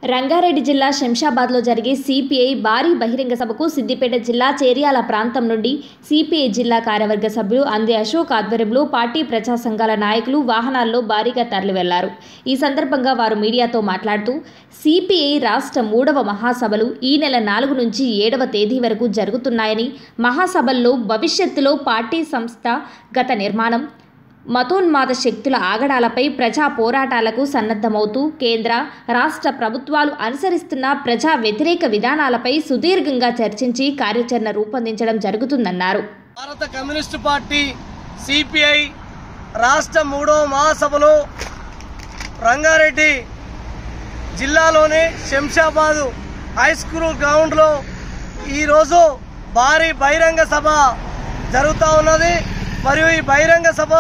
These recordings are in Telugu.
రంగారెడ్డి జిల్లా శంషాబాద్లో జరిగే సిపిఐ భారీ బహిరంగ సభకు సిద్దిపేట జిల్లా చేర్యాల ప్రాంతం నుండి సిపిఐ జిల్లా కార్యవర్గ సభ్యులు అందే అశోక్ ఆధ్వర్యంలో పార్టీ ప్రజా సంఘాల నాయకులు వాహనాల్లో భారీగా తరలి వెళ్లారు ఈ సందర్భంగా వారు మీడియాతో మాట్లాడుతూ సిపిఐ రాష్ట్ర మూడవ మహాసభలు ఈ నెల నాలుగు నుంచి ఏడవ తేదీ వరకు జరుగుతున్నాయని మహాసభల్లో భవిష్యత్తులో పార్టీ సంస్థ గత నిర్మాణం మతోన్మాద శక్తుల ఆగడాలపై ప్రజా పోరాటాలకు సన్నద్ధమవుతూ కేంద్ర రాష్ట్ర ప్రభుత్వాలు అనుసరిస్తున్న ప్రజా వ్యతిరేక విధానాలపై సుదీర్ఘంగా చర్చించి కార్యాచరణ రూపొందించడం జరుగుతుందన్నారు భారత కమ్యూనిస్టు పార్టీ సిపిఐ రాష్ట్ర మూడో మహాసభలో రంగారెడ్డి జిల్లాలోని శంషాబాదు హై స్కూల్ గ్రౌండ్లో ఈరోజు భారీ బహిరంగ సభ జరుగుతూ ఉన్నది మరియు ఈ బహిరంగ సభ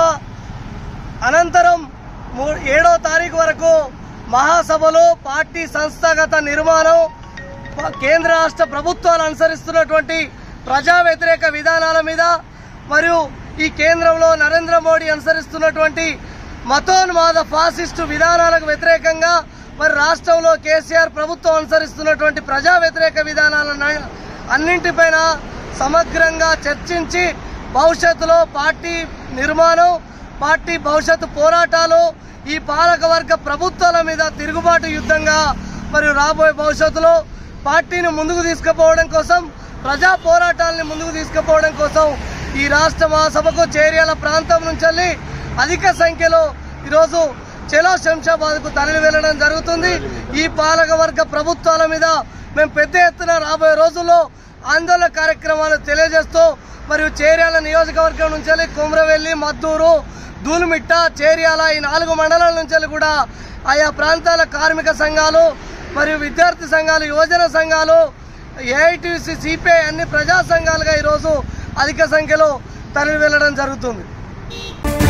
అనంతరం మూ ఏడో తారీఖు వరకు మహాసభలో పార్టీ సంస్థాగత నిర్మాణం ప- కేంద్ర రాష్ట్ర ప్రభుత్వాలు అనుసరిస్తున్నటువంటి ప్రజా వ్యతిరేక విధానాల మీద మరియు ఈ కేంద్రంలో నరేంద్ర మోడీ అనుసరిస్తున్నటువంటి మతోన్మాద ఫాసిస్టు విధానాలకు వ్యతిరేకంగా మరి రాష్ట్రంలో కేసీఆర్ ప్రభుత్వం అనుసరిస్తున్నటువంటి ప్రజా వ్యతిరేక విధానాలను అన్నింటిపైన సమగ్రంగా చర్చించి భవిష్యత్తులో పార్టీ నిర్మాణం పార్టీ భవిష్యత్తు పోరాటాలు ఈ పాలకవర్గ ప్రభుత్వాల మీద తిరుగుబాటు యుద్ధంగా మరియు రాబోయే భవిష్యత్తులో పార్టీని ముందుకు తీసుకుపోవడం కోసం ప్రజా పోరాటాలని ముందుకు తీసుకుపోవడం కోసం ఈ రాష్ట్ర మహాసభకు చేర్యాల ప్రాంతం నుంచి వెళ్ళి అధిక సంఖ్యలో ఈరోజు చెలో శంషాబాద్కు తరలి వెళ్ళడం జరుగుతుంది ఈ పాలకవర్గ ప్రభుత్వాల మీద మేము పెద్ద ఎత్తున రాబోయే రోజుల్లో ఆందోళన కార్యక్రమాలు తెలియజేస్తూ మరియు చేర్యాల నియోజకవర్గం నుంచి వెళ్ళి కుమ్రవెల్లి మద్దూరు దూలుమిట్ట చేర్యాల ఈ నాలుగు మండలాల నుంచి వెళ్ళి కూడా ఆయా ప్రాంతాల కార్మిక సంఘాలు మరియు విద్యార్థి సంఘాలు యువజన సంఘాలు ఏఐటీసీ సిపిఐ అన్ని ప్రజా సంఘాలుగా ఈరోజు అధిక సంఖ్యలో తరలి వెళ్ళడం జరుగుతుంది